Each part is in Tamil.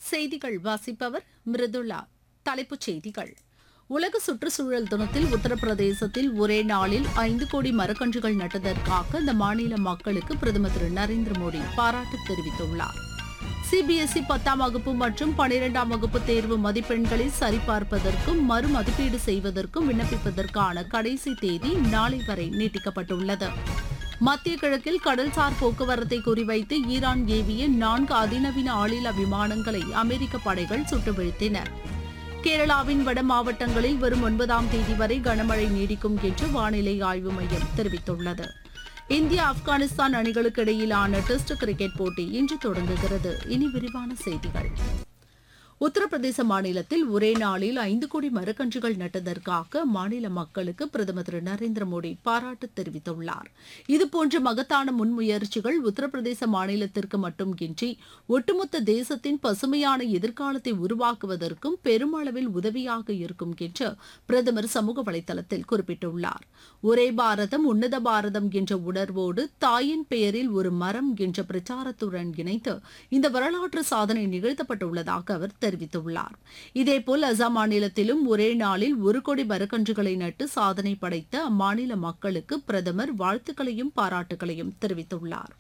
செய்திகள் வாசிப்பவர் மிருதுளா தலைப்புச் செய்திகள் உலக சுற்றுச்சூழல் தினத்தில் உத்தரப்பிரதேசத்தில் ஒரே நாளில் ஐந்து கோடி மரக்கன்றுகள் நட்டதற்காக அந்த மாநில மக்களுக்கு பிரதமர் திரு நரேந்திர மோடி பாராட்டு தெரிவித்துள்ளார் சிபிஎஸ்இ பத்தாம் வகுப்பு மற்றும் பனிரெண்டாம் வகுப்பு தேர்வு மதிப்பெண்களை சரிபார்ப்பதற்கும் மறுமதிப்பீடு செய்வதற்கும் விண்ணப்பிப்பதற்கான கடைசி தேதி நாளை வரை நீட்டிக்கப்பட்டுள்ளது மத்திய கிழக்கில் கடல்சார் போக்குவரத்தை குறிவைத்து ஈரான் ஏவிய நான்கு அதிநவீன ஆளில்லா விமானங்களை அமெரிக்க படைகள் சுட்டு வீழ்த்தின கேரளாவின் வட மாவட்டங்களில் வரும் ஒன்பதாம் தேதி வரை கனமழை நீடிக்கும் என்று வானிலை ஆய்வு மையம் தெரிவித்துள்ளது இந்தியா ஆப்கானிஸ்தான் அணிகளுக்கு இடையிலான டெஸ்ட் கிரிக்கெட் போட்டி இன்று தொடங்குகிறது இனி விரிவான செய்திகள் உத்தரப்பிரதேச மாநிலத்தில் ஒரே நாளில் ஐந்து கோடி மரக்கன்றுகள் நட்டதற்காக மாநில மக்களுக்கு பிரதமர் திரு நரேந்திர மோடி பாராட்டு தெரிவித்துள்ளார் இதுபோன்ற மகத்தான முன்முயற்சிகள் உத்தரப்பிரதேச மாநிலத்திற்கு மட்டுமின்றி ஒட்டுமொத்த தேசத்தின் பசுமையான எதிர்காலத்தை உருவாக்குவதற்கும் பெருமளவில் உதவியாக இருக்கும் என்று பிரதமர் சமூக வலைதளத்தில் குறிப்பிட்டுள்ளார் ஒரே பாரதம் உன்னத பாரதம் என்ற உணர்வோடு தாயின் பெயரில் ஒரு மரம் என்ற பிரச்சாரத்துடன் இணைத்து இந்த வரலாற்று சாதனை நிகழ்த்தப்பட்டுள்ளதாக அவர் தெரிவித்துள்ளார் இதேபோல் அசாம் மாநிலத்திலும் ஒரே நாளில் ஒரு கோடி மரக்கன்றுகளை நட்டு சாதனை படைத்த அம்மாநில மக்களுக்கு பிரதமர் வாழ்த்துக்களையும் பாராட்டுகளையும் தெரிவித்துள்ளார்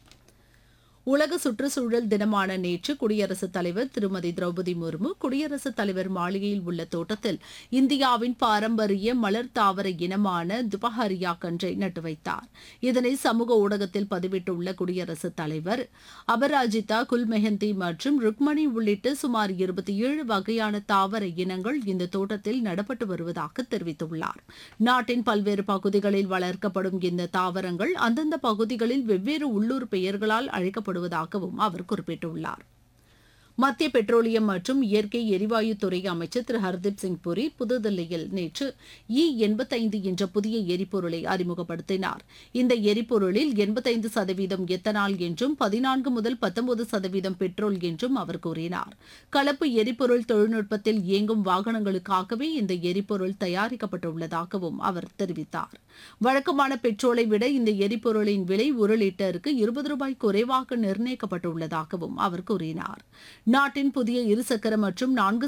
உலக சுற்றுச்சூழல் தினமான நேற்று குடியரசுத் தலைவர் திருமதி திரௌபதி முர்மு குடியரசுத் தலைவர் மாளிகையில் உள்ள தோட்டத்தில் இந்தியாவின் பாரம்பரிய மலர் தாவர இனமான துபஹரியா கன்றை நட்டு வைத்தார் இதனை சமூக ஊடகத்தில் பதிவிட்டுள்ள குடியரசுத் தலைவர் அபராஜிதா குல்மெஹந்தி மற்றும் ருக்மணி உள்ளிட்ட சுமார் இருபத்தி ஏழு வகையான தாவர இனங்கள் இந்த தோட்டத்தில் நடப்பட்டு வருவதாக தெரிவித்துள்ளார் நாட்டின் பல்வேறு பகுதிகளில் வளர்க்கப்படும் இந்த தாவரங்கள் அந்தந்த பகுதிகளில் வெவ்வேறு உள்ளூர் பெயர்களால் அழைக்கப்படும் வருவதாகவும் அவர் குறிப்பிட்டுள்ளார் மத்திய பெட்ரோலியம் மற்றும் இயற்கை எரிவாயு துறை அமைச்சர் திரு ஹர்தீப் சிங் புரி புதுதில்லியில் நேற்று இ எண்பத்தைந்து என்ற புதிய எரிபொருளை அறிமுகப்படுத்தினார் இந்த எரிபொருளில் எண்பத்தைந்து சதவீதம் எத்தனால் என்றும் பதினான்கு முதல் பத்தொன்பது சதவீதம் பெட்ரோல் என்றும் அவர் கூறினார் கலப்பு எரிபொருள் தொழில்நுட்பத்தில் இயங்கும் வாகனங்களுக்காகவே இந்த எரிபொருள் தயாரிக்கப்பட்டுள்ளதாகவும் அவர் தெரிவித்தார் வழக்கமான பெட்ரோலை விட இந்த எரிபொருளின் விலை ஒரு லிட்டருக்கு இருபது ரூபாய் குறைவாக நிர்ணயிக்கப்பட்டுள்ளதாகவும் அவர் கூறினார் நாட்டின் புதிய இருசக்கர மற்றும் நான்கு